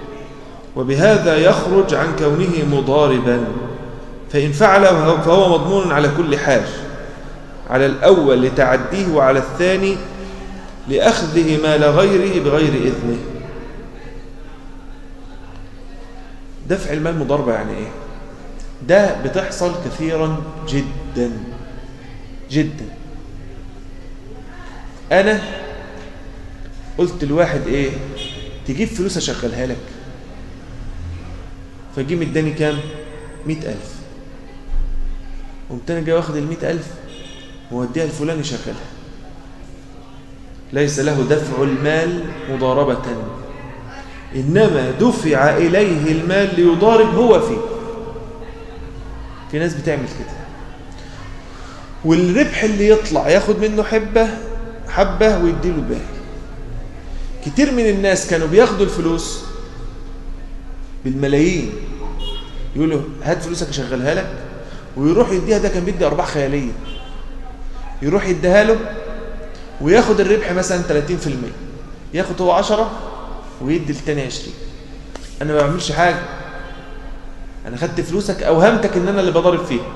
وبهذا يخرج عن كونه مضاربا فإن فعل فهو مضمون على كل حال على الأول لتعديه وعلى الثاني لأخذه مال غيره بغير إذنه دفع المال مضاربة يعني ايه ده بتحصل كثيرا جدا جدا انا قلت لواحد ايه تجيب فلوس اشغلها لك فجيب اداني كام مئة ألف قمت انا جاي واخد المئة ألف ووديها لفلان يشغلها ليس له دفع المال مضاربة إنما دفع إليه المال ليضارب هو فيه في ناس بتعمل كده والربح اللي يطلع ياخد منه حبة حبة ويديله الباقي كتير من الناس كانوا بياخدوا الفلوس بالملايين يقولوا هات فلوسك اشغلها لك ويروح يديها ده كان بيدي ارباح خياليه يروح يديها له وياخد الربح مثلا 30% ياخد هو 10 ويدي التاني 20 انا ما بعملش حاجه انا خدت فلوسك اوهمتك ان انا اللي بضارب فيها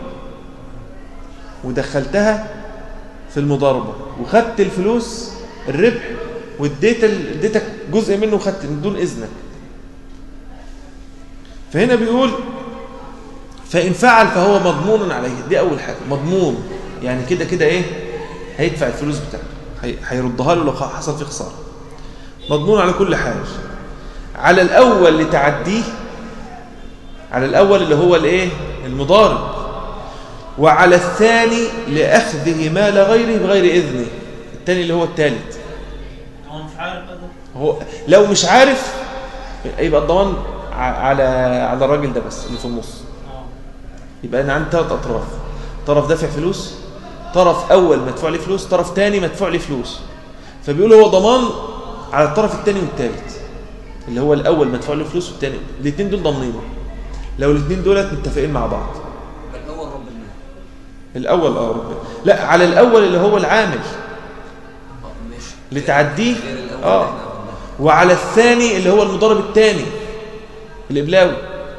ودخلتها في المضاربه وخدت الفلوس الربح واديت ال- اديتك جزء منه وخدت من دون اذنك فهنا بيقول فإن فعل فهو مضمون عليه دي أول حاجة مضمون يعني كده كده إيه هيدفع الفلوس بتاعته هي- هيردها له لو حصل فيه خسارة مضمون على كل حاجة على الأول لتعديه على الأول اللي هو الإيه المضارب وعلى الثاني لأخذه مال غيره بغير إذنه الثاني اللي هو الثالث هو مش عارف بقى ده هو لو مش عارف يبقى الضمان ع- على على الراجل ده بس اللي في النص اه يبقى انا عندي ثلاث اطراف طرف دافع فلوس طرف اول مدفوع لي فلوس طرف تاني مدفوع لي فلوس فبيقول هو ضمان على الطرف الثاني والثالث اللي هو الاول مدفوع له فلوس والثاني الاثنين دول ضامنينه لو الاثنين دولت متفقين مع بعض الأول رب المال الاول اه ربنا لا على الاول اللي هو العامل اه ماشي لتعديه غير الأول اه اللي احنا عملناه وعلى الثاني اللي هو المضارب الثاني الإبلاوي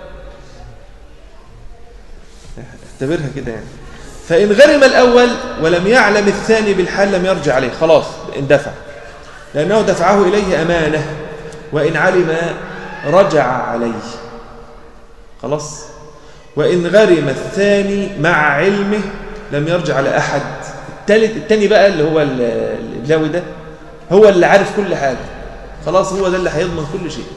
اعتبرها كده يعني فإن غرم الأول ولم يعلم الثاني بالحال لم يرجع عليه خلاص اندفع لأنه دفعه إليه أمانة وإن علم رجع عليه خلاص وإن غرم الثاني مع علمه لم يرجع على أحد التالت التاني بقى اللي هو ال- الإبلاوي ده هو اللي عارف كل حاجة خلاص هو ده اللي هيضمن كل شيء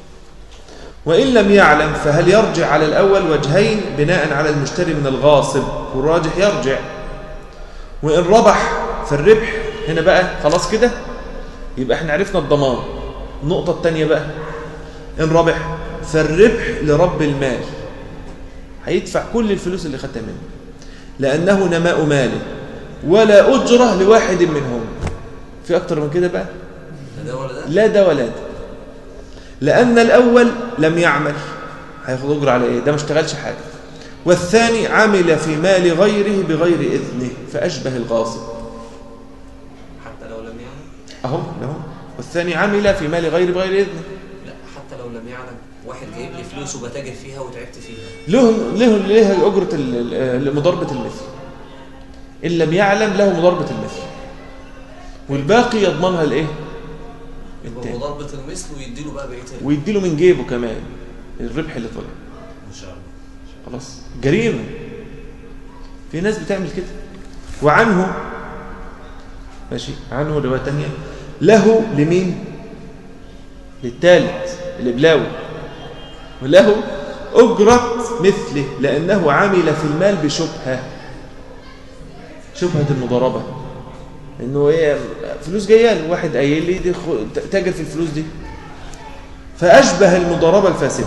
وإن لم يعلم فهل يرجع على الأول وجهين بناء على المشتري من الغاصب والراجح يرجع وإن ربح فالربح هنا بقى خلاص كده يبقى احنا عرفنا الضمان النقطة الثانية بقى إن ربح فالربح لرب المال هيدفع كل الفلوس اللي خدتها منه لأنه نماء ماله ولا أجرة لواحد منهم في أكتر من كده بقى لا ده ولا ده لا ده ولا ده لأن الأول لم يعمل هياخد أجر على إيه ده ما اشتغلش حاجة والثاني عمل في مال غيره بغير إذنه فأشبه الغاصب حتى لو لم يعلم أهو أهو والثاني عمل في مال غيره بغير إذنه لا حتى لو لم يعلم واحد جايب لي فلوس وبتاجر فيها وتعبت فيها له له له أجرة ال- ال- مضاربة المثل إن لم يعلم له مضاربة المثل والباقي يضمنها الإيه يبقى التاني مضاربة المثل ويديله بقى بقية ال- ويديله من جيبه كمان الربح اللي طلع ما شاء الله خلاص جريمة في ناس بتعمل كده وعنه ماشي عنه رواية تانية له لمين للثالث الإبلاوي وله أجرة مثله لأنه عمل في المال بشبهة شبهة المضاربة إنه إيه فلوس جاية له واحد قايل لي دي خو- تاجر في الفلوس دي فأشبه المضاربة الفاسدة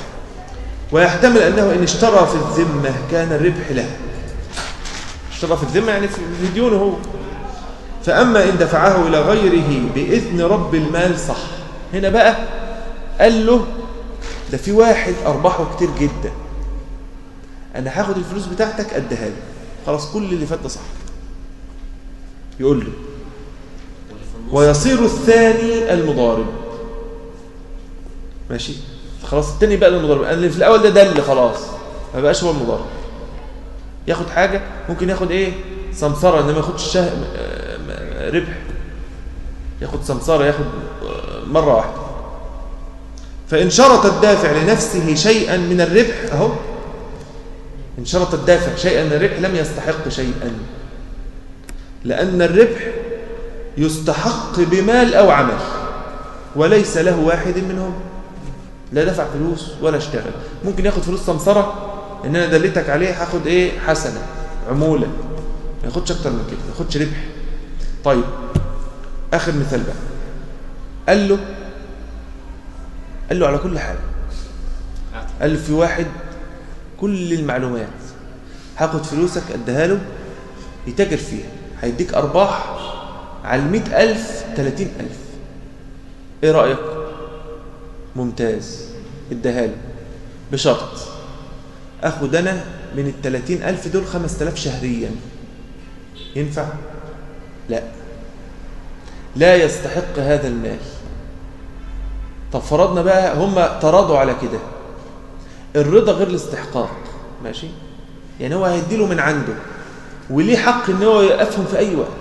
ويحتمل أنه إن اشترى في الذمة كان الربح له اشترى في الذمة يعني في في ديونه هو فأما إن دفعه إلى غيره بإذن رب المال صح هنا بقى قال له ده في واحد أرباحه كتير جدا أنا هاخد الفلوس بتاعتك أديها له خلاص كل اللي فات ده صح يقول له واللي في النص ويصير الثاني المضارب ماشي خلاص التاني بقى المضارب اللي في الاول ده دل خلاص ما بقاش هو المضارب ياخد حاجه ممكن ياخد ايه سمسره انما ما ياخدش شه... ربح ياخد سمسره ياخد آه، مره واحده فإن شرط الدافع لنفسه شيئا من الربح أهو إن شرط الدافع شيئا من الربح لم يستحق شيئا لأن الربح يستحق بمال أو عمل وليس له واحد منهم لا دفع فلوس ولا اشتغل ممكن ياخد فلوس سمسرة ان انا دلتك عليه هاخد ايه حسنة عمولة ما ياخدش اكتر من كده ما ياخدش ربح طيب اخر مثال بقى قال له قال له على كل حاجة قال له في واحد كل المعلومات هاخد فلوسك اديها له يتاجر فيها هيديك ارباح على المئة ألف تلاتين ألف ايه رأيك ممتاز اديها له بشرط اخد انا من التلاتين ألف دول خمس تلاف شهريا ينفع لا لا يستحق هذا المال طب فرضنا بقى هم تراضوا على كده الرضا غير الاستحقاق ماشي يعني هو هيديله من عنده وليه حق ان هو يقفهم في اي وقت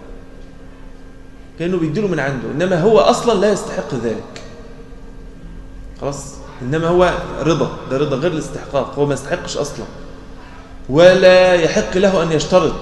كانه بيديله من عنده انما هو اصلا لا يستحق ذلك خلاص انما هو رضا ده رضا غير الاستحقاق هو ما يستحقش اصلا ولا يحق له ان يشترط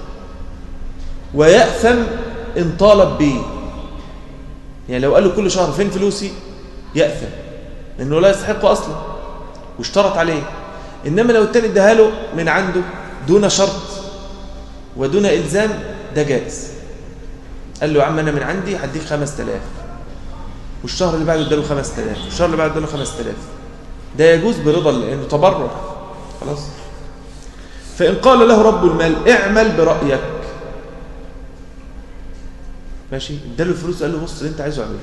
ويأثم ان طالب به يعني لو قال له كل شهر فين فلوسي يأثم لانه لا يستحقه اصلا واشترط عليه انما لو التاني اداها له من عنده دون شرط ودون الزام ده جائز قال له يا عم انا من عندي هديك 5000 والشهر اللي بعده اداله 5000 والشهر اللي بعده اداله 5000 ده يجوز برضا لانه تبرع خلاص فان قال له رب المال اعمل برايك ماشي اداله الفلوس قال له بص اللي انت عايزه اعمله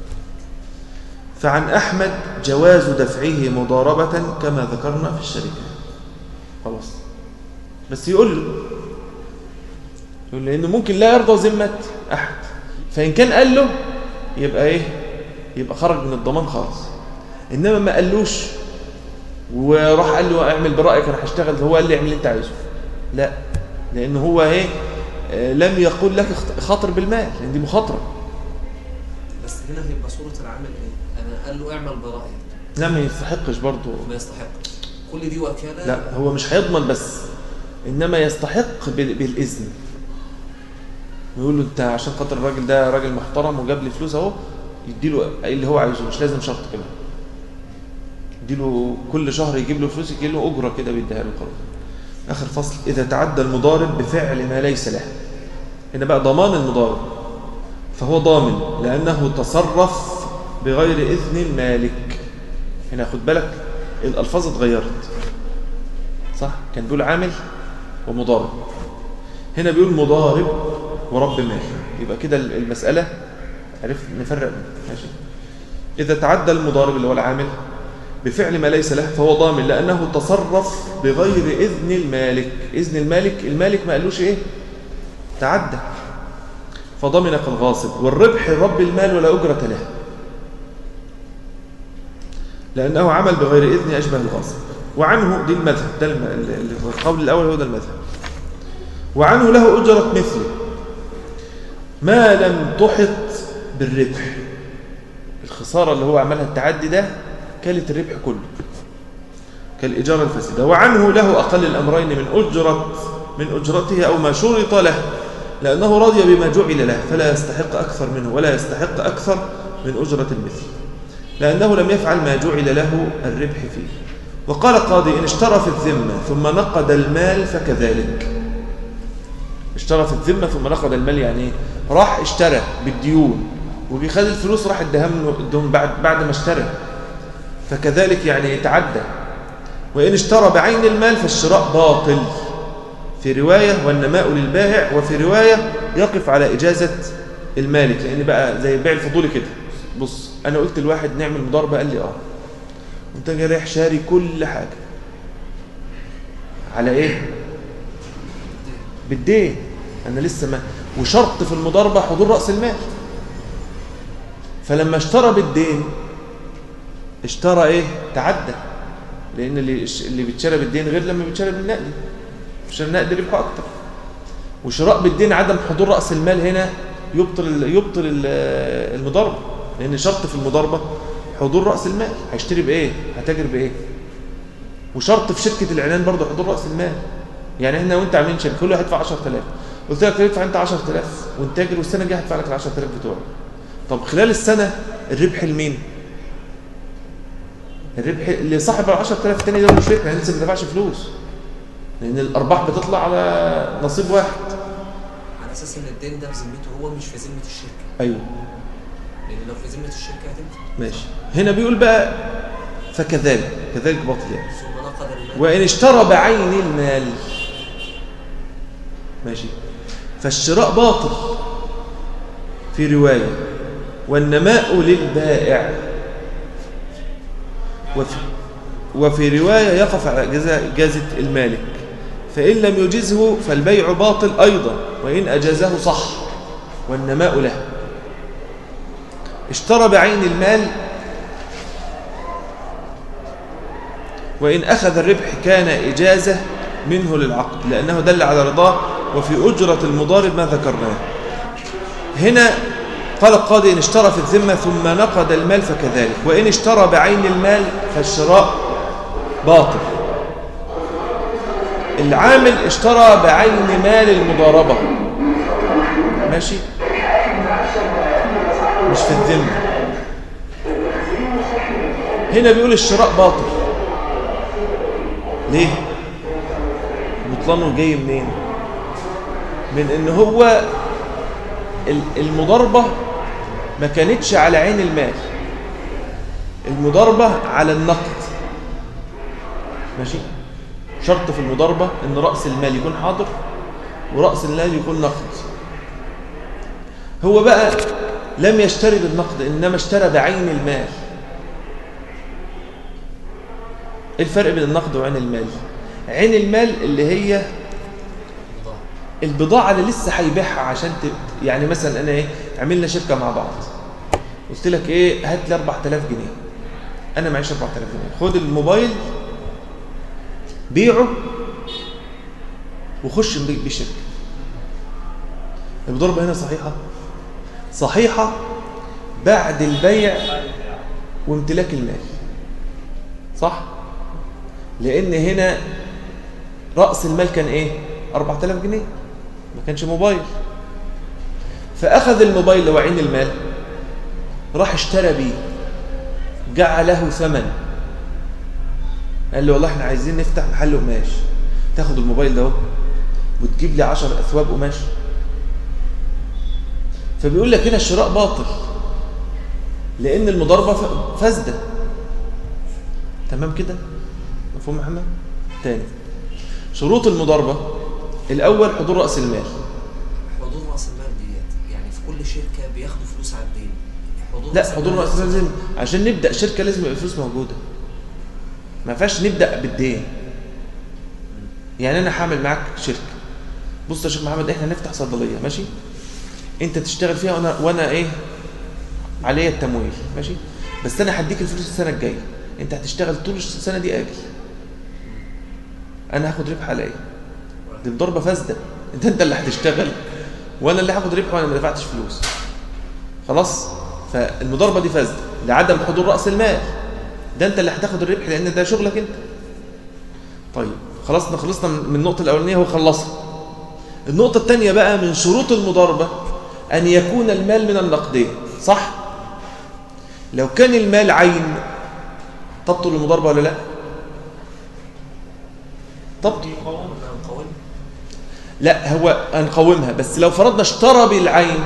فعن احمد جواز دفعه مضاربه كما ذكرنا في الشركه خلاص بس يقول له يقول له لانه ممكن لا يرضى ذمه احد فان كان قال له يبقى ايه يبقى خرج من الضمان خالص انما ما قالوش وراح قال له اعمل برايك انا هشتغل هو قال لي اعمل اللي انت عايزه لا لان هو ايه آه، لم يقول لك اخت- خاطر بالمال لان دي مخاطره بس هنا هيبقى صورة العمل ايه؟ انا قال له اعمل برأيك لا ما يستحقش برضه ما يستحقش كل دي وكالة لا هو مش هيضمن بس انما يستحق بال- بالاذن يقول له انت عشان خاطر الراجل ده راجل محترم وجاب لي فلوس اهو يديله اللي هو عايزه مش لازم شرط كمان يديله كل شهر يجيب له فلوس يجيب له اجره كده بيديها له خلاص اخر فصل اذا تعدى المضارب بفعل ما ليس له هنا بقى ضمان المضارب فهو ضامن لانه تصرف بغير اذن المالك هنا خد بالك الالفاظ اتغيرت صح كان بيقول عامل ومضارب هنا بيقول مضارب ورب مال يبقى كده المسألة عرفت نفرق ماشي إذا تعدى المضارب اللي هو العامل بفعل ما ليس له فهو ضامن لأنه تصرف بغير إذن المالك إذن المالك المالك ما قالوش إيه تعدى فضمن كالغاصب والربح رب المال ولا أجرة له لأنه عمل بغير إذن أشبه الغاصب وعنه دي المذهب ده الم- ال- ال- القول الأول هو ده المذهب وعنه له أجرة مثله ما لم تحط بالربح الخسارة اللي هو عملها التعدي ده كانت الربح كله كالإجارة الفاسدة وعنه له أقل الأمرين من أجرة من أجرته أو ما شرط له لأنه رضي بما جعل له فلا يستحق أكثر منه ولا يستحق أكثر من أجرة المثل لأنه لم يفعل ما جعل له الربح فيه وقال قاضي إن اشترى في الذمة ثم نقد المال فكذلك اشترى في الذمة ثم نقد المال يعني ايه راح اشترى بالديون وجي خد الفلوس راح اداهم له ادهم بعد بعد ما اشترى فكذلك يعني يتعدى وإن اشترى بعين المال فالشراء باطل في رواية والنماء للبائع وفي رواية يقف على إجازة المالك لأن بقى زي البيع الفضولي كده بص أنا قلت لواحد نعمل مضاربة قال لي آه وانت جاي رايح شاري كل حاجة على إيه؟ بالدين أنا لسه ما وشرط في المضاربة حضور رأس المال فلما اشترى بالدين اشترى ايه تعدى لان اللي اللي بيتشرى بالدين غير لما بيتشرى بالنقد عشان النقد ربحه اكتر وشراء بالدين عدم حضور راس المال هنا يبطل ال- يبطل ال- المضاربه لان شرط في المضاربه حضور راس المال هيشتري بايه هتاجر بايه وشرط في شركه الاعلان برضه حضور راس المال يعني احنا وانت عاملين شركه كل واحد يدفع 10000 قلت لك ادفع انت 10000 وانت تاجر والسنه الجايه هدفع لك ال 10000 بتوعك طب خلال السنه الربح لمين الربح اللي صاحب ال 10000 الثاني ده مش ربح لان لسه ما دفعش فلوس لان الارباح بتطلع على نصيب واحد على اساس ان الدين ده في ذمته هو مش في ذمه الشركه ايوه لان لو في ذمه الشركه هتنفع ماشي هنا بيقول بقى فكذلك كذلك باطل يعني ثم نقد المال وإن اشترى بعين المال ماشي فالشراء باطل في رواية والنماء للبائع وفي, وفي رواية يقف على جزاء جازة المالك فإن لم يجزه فالبيع باطل أيضا وإن أجازه صح والنماء له اشترى بعين المال وإن أخذ الربح كان إجازة منه للعقد لأنه دل على رضاه وفي أجرة المضارب ما ذكرناه هنا قال القاضي إن اشترى في الذمة ثم نقد المال فكذلك وإن اشترى بعين المال فالشراء باطل العامل اشترى بعين مال المضاربة ماشي مش في الذمة هنا بيقول الشراء باطل ليه بطلانه جاي منين من ان هو ال- المضاربة ما كانتش على عين المال المضاربة على النقد ماشي شرط في المضاربة ان رأس المال يكون حاضر ورأس المال يكون نقد هو بقى لم يشتري بالنقد انما اشترى بعين المال ايه الفرق بين النقد وعين المال عين المال اللي هي بضاعة. البضاعة اللي لسه هيبيعها عشان ت... يعني مثلا انا ايه عملنا شركة مع بعض قلت لك ايه هات لي 4000 جنيه انا معيش 4000 جنيه خد الموبايل بيعه وخش بيه بيه شركة المضاربة هنا صحيحة صحيحة بعد البيع وامتلاك المال صح لان هنا رأس المال كان ايه 4000 جنيه ما كانش موبايل فأخذ الموبايل اللي هو عين المال راح اشترى بيه جعله ثمن قال له والله احنا عايزين نفتح محل قماش تاخد الموبايل ده اهو وتجيب لي 10 اثواب قماش فبيقول لك هنا الشراء باطل لان المضاربه ف- فاسده تمام كده مفهوم محمد تاني شروط المضاربه الاول حضور راس المال حضور راس المال ديت يعني في كل شركه بياخدوا فلوس على الدين حضور لا حضور راس المال لازم عشان نبدا شركه لازم يبقى الفلوس موجوده ما ينفعش نبدا بالدين يعني انا هعمل معاك شركه بص يا شيخ محمد احنا هنفتح صيدليه ماشي انت تشتغل فيها وانا وانا ايه عليا التمويل ماشي بس انا هديك الفلوس السنه الجايه انت هتشتغل طول السنه دي اجل انا هاخد ربح عليا دي ضربه فاسده انت انت اللي هتشتغل وانا اللي هاخد ربح وانا ما دفعتش فلوس خلاص فالمضاربه دي فاسده لعدم حضور راس المال ده انت اللي هتاخد الربح لان ده شغلك انت طيب خلصنا خلصنا من من النقطه الاولانيه هو خلصها النقطه الثانيه بقى من شروط المضاربه ان يكون المال من النقدين صح لو كان المال عين تبطل المضاربه ولا لا تبطل قوم لا هو هنقومها بس لو فرضنا اشترى بالعين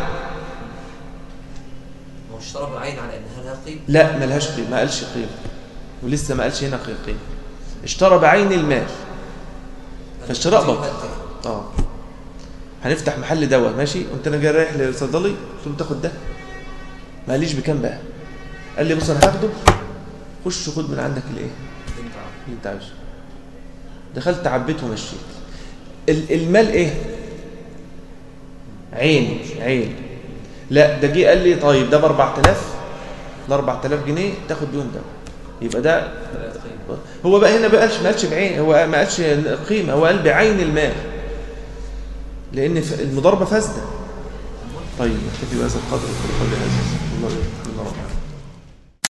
هو اشترى بالعين على انها لها قيمه لا ملهاش قيمه ما قالش قيمه ولسه ما قالش هنا قيمه اشترى بعين المال فالشراء التي باطل. يؤدي. اه هنفتح محل دواء ماشي قمت انا جاي رايح لصيدلي قلت له تاخد ده ما قاليش بكام بقى قال لي بص انا هاخده خش خد من عندك الايه انت عارف. اللي انت عايزه دخلت عبيت ومشيت ال- المال ايه عين عين لا ده جه قال لي طيب ده ب 4000 ده 4000 جنيه تاخد بيهم ده يبقى ده ثلاث قيمة. هو بقى هنا ما قالش ما قالش بعين هو ما قالش قيمه هو قال بعين المال لان ف- المضاربه فاسده طيب نكتفي بهذا القدر وقول هذا الله